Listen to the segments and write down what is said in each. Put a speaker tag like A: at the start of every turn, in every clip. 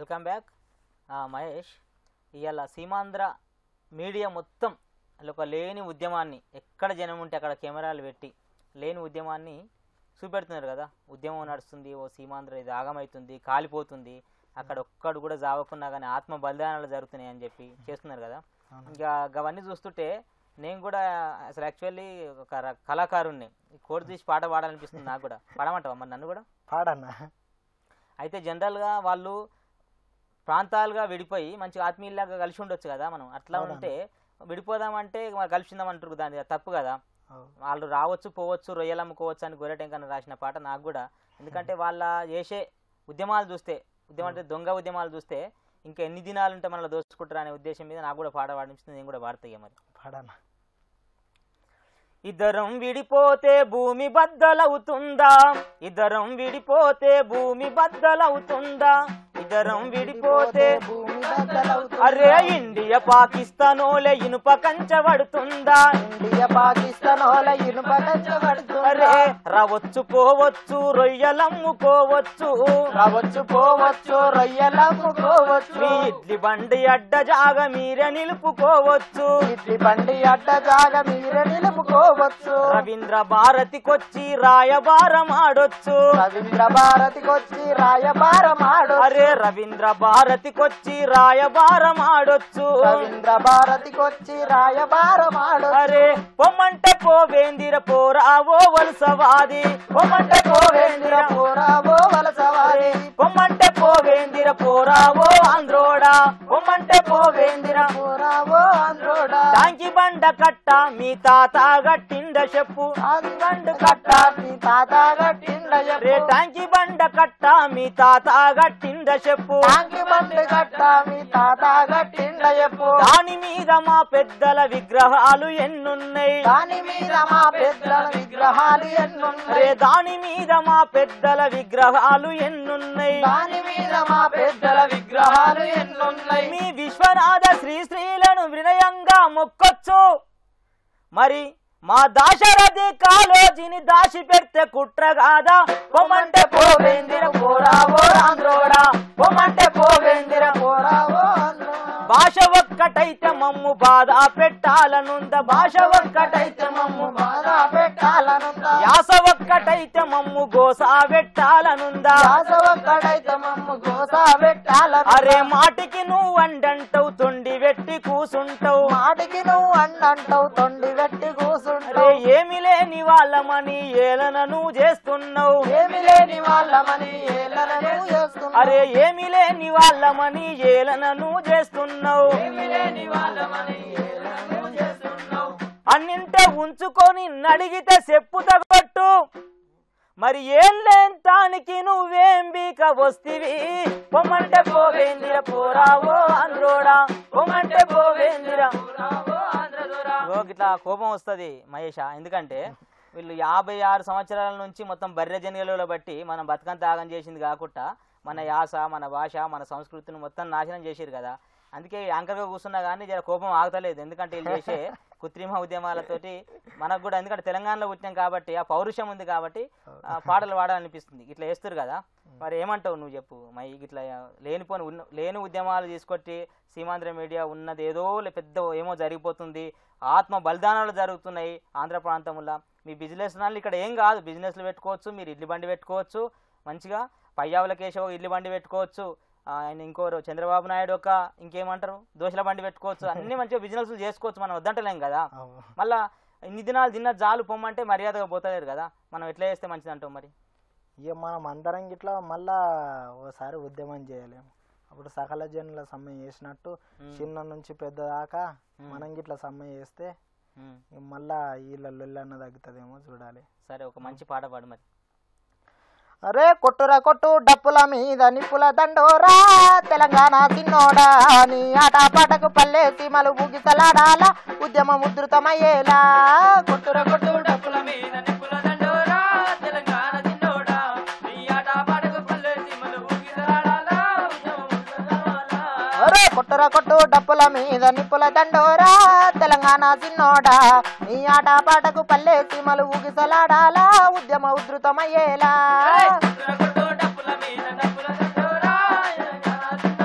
A: Welcome back Mahesh ఇవాళ Seemandhra media మొత్తం అసలు ఒక లేని ఉద్యమాన్ని ఎక్కడ జనం ఉంటే అక్కడ కెమెరాలు పెట్టి లేని ఉద్యమాన్ని చూపెడుతున్నారు కదా ఉద్యమం నడుస్తుంది ఓ సీమాంధ్ర ఇది ఆగమవుతుంది కాలిపోతుంది అక్కడ ఒక్కడు కూడా జావకున్నా కానీ ఆత్మ బలిదానాలు జరుగుతున్నాయి అని చెప్పి చేస్తున్నారు కదా ఇంకా అవన్నీ చూస్తుంటే నేను కూడా అసలు యాక్చువల్లీ ఒక ర- కళాకారుణ్ణి ఈ కోడి తీసి పాట పాడాలనిపిస్తుంది నాకు కూడా పాడమంటావా మరి నన్ను కూడా
B: పాడన్నా
A: అయితే జనరల్గా వాళ్ళు ప్రాంతాలుగా విడిపోయి మంచి ఆత్మీయులాగా కలిసి ఉండొచ్చు కదా మనం అట్లా
B: అవునవును.
A: ఉంటే విడిపోదామంటే మరి కలిసిందాం అంటారు దాని తప్పు కదా
B: అవు.
A: వాళ్ళు రావచ్చు పోవచ్చు రొయ్యలు అమ్ముకోవచ్చు అని గొర్రెటెంకన్న రాసిన పాట నాకు కూడా ఎందుకంటే వాళ్ళ చేసే ఉద్యమాలు చూస్తే ఉద్యమం అంటే దొంగ ఉద్యమాలు చూస్తే ఇంకా ఎన్ని దినాలు ఉంటే మనల్ని దోచుకుంటారు అనే ఉద్దేశం మీద నాకు కూడా పాట పాడించింది నేను కూడా పాడతాయి మరి
B: పాడన్నా
A: ఇద్దరం విడిపోతే భూమి బద్దలవుతుందా ఇద్దరం విడిపోతే భూమి బద్దలవుతుందా ఇద్దరం విడిపోతే
B: భూమి బద్దలవుతుందా?
A: అరే ఇండియా పాకిస్తానోలే ఇనుప కంచబడుతుందా
B: ఇండియా పాకిస్తాన్ వాళ్ళ ఇనుప కంచబడుతుందా?
A: అరే రావచ్చు పోవచ్చు రొయ్యలమ్ముకోవచ్చు
B: రావచ్చు పోవచ్చు రొయ్యలమ్ముకోవచ్చు
A: మీ ఇడ్లీ బండి అడ్డ జాగ మీరే నిలుపుకోవచ్చు
B: ఇడ్లీ బండి అడ్డ జాగ మీరే నిలుపుకోవచ్చు
A: రవీంద్ర భారతికొచ్చి రాయబారం ఆడొచ్చు
B: రవీంద్ర భారతికొచ్చి రాయబారం ఆడు
A: అరే రవీంద్ర భారతికొచ్చి రాయబారం ఆడొచ్చు
B: రవీంద్ర భారతికొచ్చి రాయబారం ఆడు
A: అరే పొమ్మంటే పోవేందిర పోరావో వలసవాది పొమ్మంటే పోవేందిర
B: పోరావో వలసవారి
A: పొమ్మంటే పోవేందిర పోరావో ఆంధ్రోడా పొమ్మంటే పోవేందిర
B: పోరావో ఆంధ్రోడా
A: టాంకి బండ కట్ట మీ తాత గట్టిండ చెప్పు
B: ఆది బండు కట్ట మీ తాత గట్టిండ
A: రే టాంకి బండ కట్ట మీ తాత గట్టిండ చెప్పు
B: టాంకి బండు కట్ట మీ తాత గట్టిండ చెప్పు
A: దాని మీద మా పెద్దల విగ్రహాలు ఎన్నున్నాయి
B: దాని మీద మా పెద్దల విగ్రహాలు
A: రే
B: ఎన్నున్నాయి
A: దాని మీద మా పెద్దల విగ్రహాలు ఎన్నున్నాయి
B: దాని మీద మా పెద్దల విగ్రహాలు ఎన్నున్నాయి
A: మీ విశ్వనాథ శ్రీ శ్రీలను వినయంగా మొక్కొచ్చు మరి మా దాశరథి కాలోజిని దాచి పెడితే కుట్ర కాదా పొమ్మంటే పోవేందిర పోరావో ఆంధ్రోడా పొమ్మంటే పోవేందిర
B: పోరావో ఆంధ్రోడా
A: భాష ఒక్కటైతే మమ్ము బాధ పెట్టాలనుంద భాష ఒక్కటైతే మమ్ము
B: బాధ పెట్టాలనుందా
A: యాస ఒక్కటైతే మమ్ము గోసా పెట్టాలనుందా
B: దాస ఒక్కడైతే మమ్ము గోస పెట్టాలను
A: అరే మాటికి నువ్వు అండంటావు తొండి వెట్టి కూసుంటావు
B: మాటికి నువ్వు అన్నంటావు తొండి పెట్టి
A: అరే
B: కూసుంటావు
A: ఏమి లేని వాళ్ళమని ఏలన నువ్వు చేస్తున్నావు
B: ఏమి లేని వాళ్ళమని ఏళ్ళను చేస్తున్నావు
A: అరే ఏమి లేని వాళ్ళమని ఏలన నువ్వు చేస్తున్నావు
B: ఏమి లేని వాళ్ళమని ఏళ్ళను చేస్తున్నావు
A: అన్నింటే ఉంచుకొని నడిగితే చెప్పు తగొట్టు మరి ఏం లేంటానికి నువ్వేం బీక వస్తివి పొమ్మంటే పోవేందిర పోరావో ఆంధ్రోడా పొమ్మంటే పోవేందిర ఓ గిట్లా కోపం వస్తుంది మహేష ఎందుకంటే వీళ్ళు యాభై ఆరు సంవత్సరాల నుంచి మొత్తం బర్రె జనగలలో బట్టి మనం బతుకంత ఆగం చేసింది కాకుండా మన యాస మన భాష మన సంస్కృతిని మొత్తం నాశనం చేసిరు కదా అందుకే యాంకర్గా కూర్చున్నా కానీ జర కోపం ఆగతలేదు ఎందుకంటే వీళ్ళు చేసే కృత్రిమ ఉద్యమాలతోటి మనకు కూడా ఎందుకంటే తెలంగాణలో పుట్టినాం కాబట్టి ఆ పౌరుషం ఉంది కాబట్టి ఆ పాటలు పాడాలనిపిస్తుంది ఇట్లా వేస్తారు కదా మరి ఏమంటావు నువ్వు చెప్పు మై ఇట్లా లేనిపోని ఉన్న లేని ఉద్యమాలు తీసుకొచ్చి సీమాంధ్ర మీడియా ఉన్నది ఏదో లే- పెద్ద ఏమో జరిగిపోతుంది ఆత్మ బలిదానాలు జరుగుతున్నాయి ఆంధ్ర ప్రాంతంలో మీ బిజినెస్ వాళ్ళు ఇక్కడ ఏం కాదు బిజినెస్లు పెట్టుకోవచ్చు మీరు ఇడ్లీ బండి పెట్టుకోవచ్చు మంచిగా పయ్యావుల కేశవ ఇడ్లీ బండి పెట్టుకోవచ్చు ఆ, ఆయన ఇంకోరు చంద్రబాబు నాయుడు ఒక ఇంకేమంటారు దోశల బండి పెట్టుకోవచ్చు అన్ని మంచిగా బిజినెస్లు చేసుకోవచ్చు మనం వద్దంటలేం కదా
B: అవును.
A: మళ్ళా ఇన్ని దినాలు తిన్న జాలు పొమ్మంటే మర్యాదగా పోతలేరు కదా మనం ఎట్లా చేస్తే మంచిది అంటాం మరి
B: ఇక మనం అందరం గిట్లా మళ్ళా ఓసారి ఉద్యమం చేయలేము అప్పుడు సకల జనుల సమ్మె చేసినట్టు చిన్న నుంచి పెద్ద దాకా మనం గిట్లా సమ్మె చేస్తే
A: ఉమ్,
B: ఇక మళ్ళా వీళ్ళ లొల్లన్న తగ్గుతుందేమో చూడాలి
A: సరే ఒక మంచి పాట పాడు మరి
B: అరే కొట్టురా కొట్టు డప్పుల మీద నిప్పుల దండోరా తెలంగాణ తిన్నోడా నీ ఆట పాటకు పల్లె సీమలు ముగిసలాడాలా ఉద్యమం ఉధృతమయ్యేలా కొట్టురా కొట్టు డప్పుల మీద నిప్పుల దండోరా తెలంగాణ తిన్నోడా నీ ఆట పాటకు పల్లె సీమలు ముగిసలాడాలా అరే కొట్టురా కొట్టు డప్పుల మీద నిప్పుల దండోరా తెలంగాణ తిన్నోడా నీ ఆట పాటకు పల్లె సీమలు ఊగిసలాడాలా ఉద్యమ ఉధృతమయ్యేలా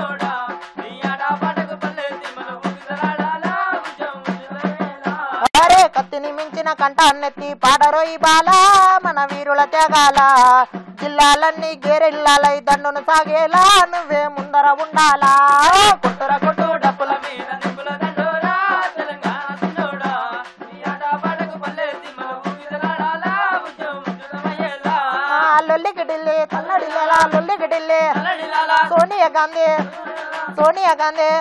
B: పైన కంఠాన్నెత్తి పాడరోయి బాల మన వీరుల త్యాగాల జిల్లాలన్నీ గేరెల్లాలై దండును సాగేలా నువ్వే ముందర ఉండాలా
A: కొట్టుర కొట్టు డప్పుల మీద నిప్పుల దండోరా తెలంగాణ చిన్నోడా నీ ఆట పాటకు పల్లెత్తి మన ఊగిసలాడాలా ఉద్యమం ఉద్యమయ్యేలా
B: ఆ, లొల్లికి ఢిల్లీ తల్లడిల్లేలా లొల్లికి ఢిల్లీ
A: తల్లడిల్లాలా
B: సోనియా గాంధీ సోనియా గాంధీ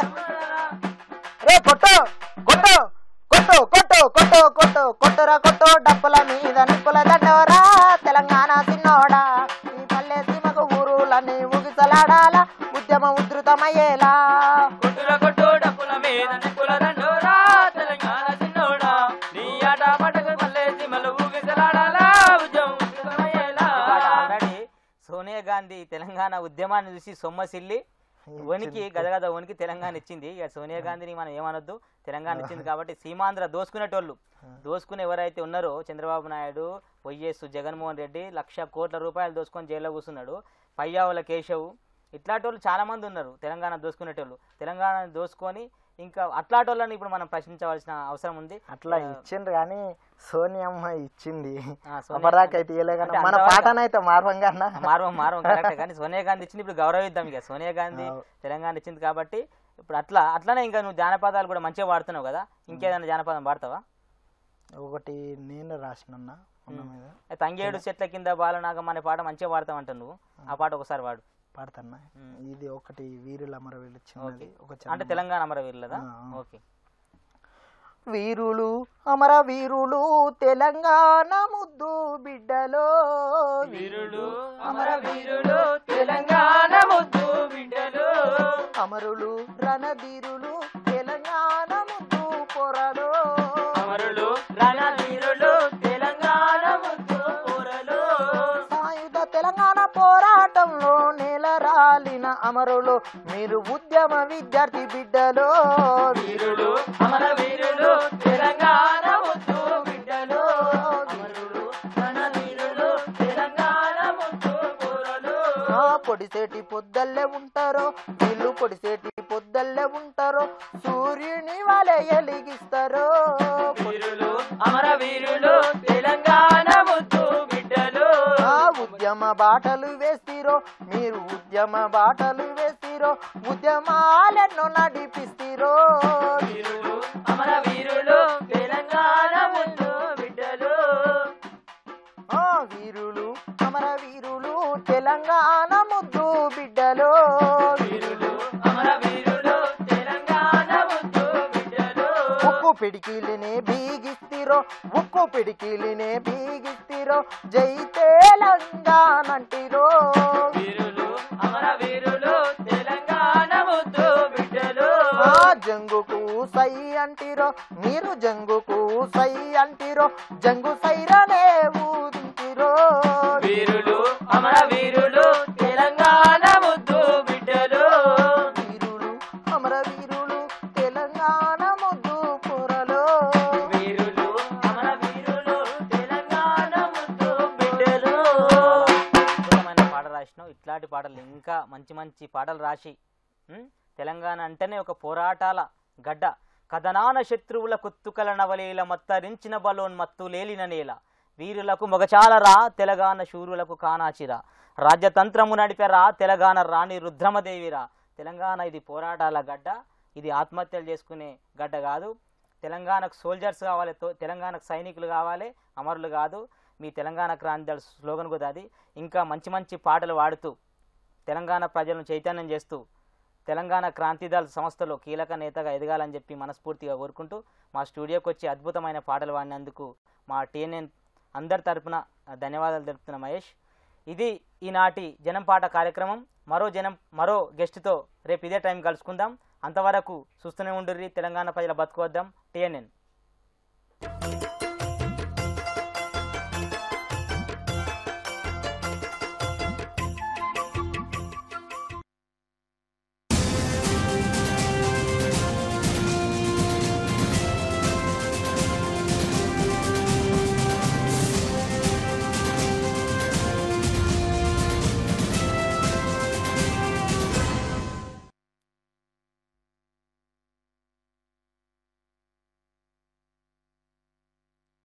B: రే కొట్టు కొట్టు కొట్టు కొట్టు కొట్టు కొట్టు కొట్టురా కొట్టు డప్పుల మీద నిప్పుల దండోరా తెలంగాణ సిన్నోడా ఈ పల్లె సీమకు ఊరులన్నీ ఊగిసలాడాలా ఉద్యమం ఉధృతమయ్యేలా
A: కొట్టుర కొట్టు డప్పుల మీద నిప్పుల దండోరా తెలంగాణ చిన్నోడా నీ ఆట పాటకు పల్లెత్తి మన ఊగిసలాడాలా ఉద్యమం ఉద్యమయ్యేలా ఆల్రెడీ సోనియా గాంధీ తెలంగాణ ఉద్యమాన్ని చూసి సొమ్మసిల్లి వనికి గదగద వనికి తెలంగాణ ఇచ్చింది ఇక సోనియా గాంధీని మనం ఏమనొద్దు తెలంగాణ ఇచ్చింది కాబట్టి సీమాంధ్ర దోసుకునేటోళ్ళు దోసుకుని ఎవరైతే ఉన్నారో చంద్రబాబు నాయుడు వైఎస్ జగన్మోహన్ రెడ్డి లక్ష కోట్ల రూపాయలు దోసుకొని జైల్లో కూర్చున్నాడు పయ్యావుల కేశవ్ ఇట్లాంటి వాళ్ళు చాలా మంది ఉన్నారు తెలంగాణ దోసుకునేటోళ్ళు తెలంగాణ దోసుకొని ఇంకా అట్లాంటి వాళ్ళని ఇప్పుడు మనం ప్రశ్నించవలసిన అవసరం ఉంది
B: అట్లా ఇచ్చిండ్రు కానీ సోనియమ్మ ఇచ్చింది
A: ఆ, సోనియా
B: అప్పటిదాకైతే ఇయ్యలే కానీ
A: అంటే
B: మన
A: అంతవరకు-
B: పాటనైతే మార్వం కన్నా
A: మార్వం మార్వం కరెక్ట్ కానీ సోనియా గాంధీ ఇచ్చింది ఇప్పుడు గౌరవిద్దాం ఇక సోనియా గాంధీ
B: అవు.
A: తెలంగాణ ఇచ్చింది కాబట్టి ఇప్పుడు అట్లా అట్లానే ఇంకా నువ్వు జానపదాలు కూడా మంచిగా వాడుతున్నావు కదా ఇంకేదైనా జానపదం వాడతావా
B: ఒకటి నేను రాసినన్నా ఉన్న మీద
A: ఏ తంగేడు చెట్ల కింద బాలనాగం అనే పాట మంచిగా వాడతావు అంటావు నువ్వు ఆ పాట ఒకసారి వాడు
B: పాడతాన్నా
A: ఉమ్.
B: ఇది ఒకటి వీరుల అమరవీరులు చిన్నది ఒక
A: అంటే
B: చరణం.
A: తెలంగాణ అమరవీరులదా
B: ఆ, ఆ.
A: ఓకే
B: వీరులు అమర వీరులు తెలంగాణ ముద్దు బిడ్డలో
A: వీరులు అమర వీరులు తెలంగాణ ముద్దు బిడ్డలు
B: అమరులు రణధీరులు తెలంగాణ ముద్దు పొరలో
A: అమరులు రణవీరులు తెలంగాణ ముద్దు కూరలు
B: సాయుధ తెలంగాణ పోరాటంలో నేలరాలిన అమరులు మీరు ఉద్యమ విద్యార్థి బిడ్డలో
A: వీరులు అమర వీరులు తెలంగాణ ముద్దు బిడ్డలు అమరులు రణవీరులు తెలంగాణ ముద్దు కూరలు
B: ఆ పొడిసేటి పొద్దల్లే ఉంటారో వీళ్ళు పొడిసేటి పొద్దల్లే ఉంటారో సూర్యుని వాళ్ళే ఎలిగిస్తారో
A: వీరులు అమర వీరులు తెలంగాణ ముద్దు బిడ్డలు
B: ఆ ఉద్యమ బాటలు వేసిరో మీరు ఉద్యమ బాటలు వేసిరో ఉద్యమాలెన్నో నడిపిస్తిరో
A: వీరులు అమర వీరులు తెలంగాణ ముద్దు బిడ్డలు
B: ఆ వీరులు అమర వీరులు తెలంగాణ ముద్దు బిడ్డలో
A: వీరులు అమర వీరులు తెలంగాణ ముద్దు బిడ్డలు
B: ఉక్కు పిడికిలినే బీగిస్తిరో ఉక్కు పిడికిలినే బీగిస్తిరో జై తెలంగాణ అంటిరో
A: వీరులు అమర వీరులు తెలంగాణ ముద్దు బిడ్డలు
B: ఆ జంగుకు సై అంటిరో మీరు జంగుకు సై అంటిరో జంగు సైరనే ఊదింటిరో
A: వీరులు అమర వీరులు తెలంగాణ ముద్దు బిడ్డలు
B: వీరులు అమర వీరులు తెలంగాణ ముద్దు పొరలో
A: వీరులు అమర వీరులు తెలంగాణ ముద్దు బిడ్డలు అద్భుతమైన పాట రాసినావు ఇట్లాంటి పాటలు ఇంకా మంచి మంచి పాటలు రాసి ఉం? తెలంగాణ అంటేనే ఒక పోరాటాల గడ్డ కథనాన శత్రువుల కుత్తుకల నవలీల మత్తరించిన బలోన్మత్తు లేలిన నేల వీరులకు మొగచాలరా తెలంగాణ శూరులకు కానాచిరా రాజ్యతంత్రము నడిపెరా తెలంగాణ రాణి రుద్రమదేవిరా తెలంగాణ ఇది పోరాటాల గడ్డ ఇది ఆత్మహత్యలు చేసుకునే గడ్డ కాదు తెలంగాణకు సోల్జర్స్ కావాలి తో- తెలంగాణకు సైనికులు కావాలి అమరులు కాదు మీ తెలంగాణ క్రాంతి దళ స్లోగన్ కూడా అది ఇంకా మంచి మంచి పాటలు పాడుతూ తెలంగాణ ప్రజలను చైతన్యం చేస్తూ తెలంగాణ క్రాంతిదళ సంస్థలో కీలక నేతగా ఎదగాలని చెప్పి మనస్ఫూర్తిగా కోరుకుంటూ మా స్టూడియోకి వచ్చి అద్భుతమైన పాటలు పాడినందుకు మా టీఎన్ఎన్ అందరి తరపున ధన్యవాదాలు తెలుపుతున్న మహేష్ ఇది ఈనాటి జనం పాట కార్యక్రమం మరో జనం మరో గెస్ట్తో రేపు ఇదే టైం కలుసుకుందాం అంతవరకు చూస్తూనే ఉండుర్రి తెలంగాణ ప్రజల బతుకువద్దాం టీఎన్ఎన్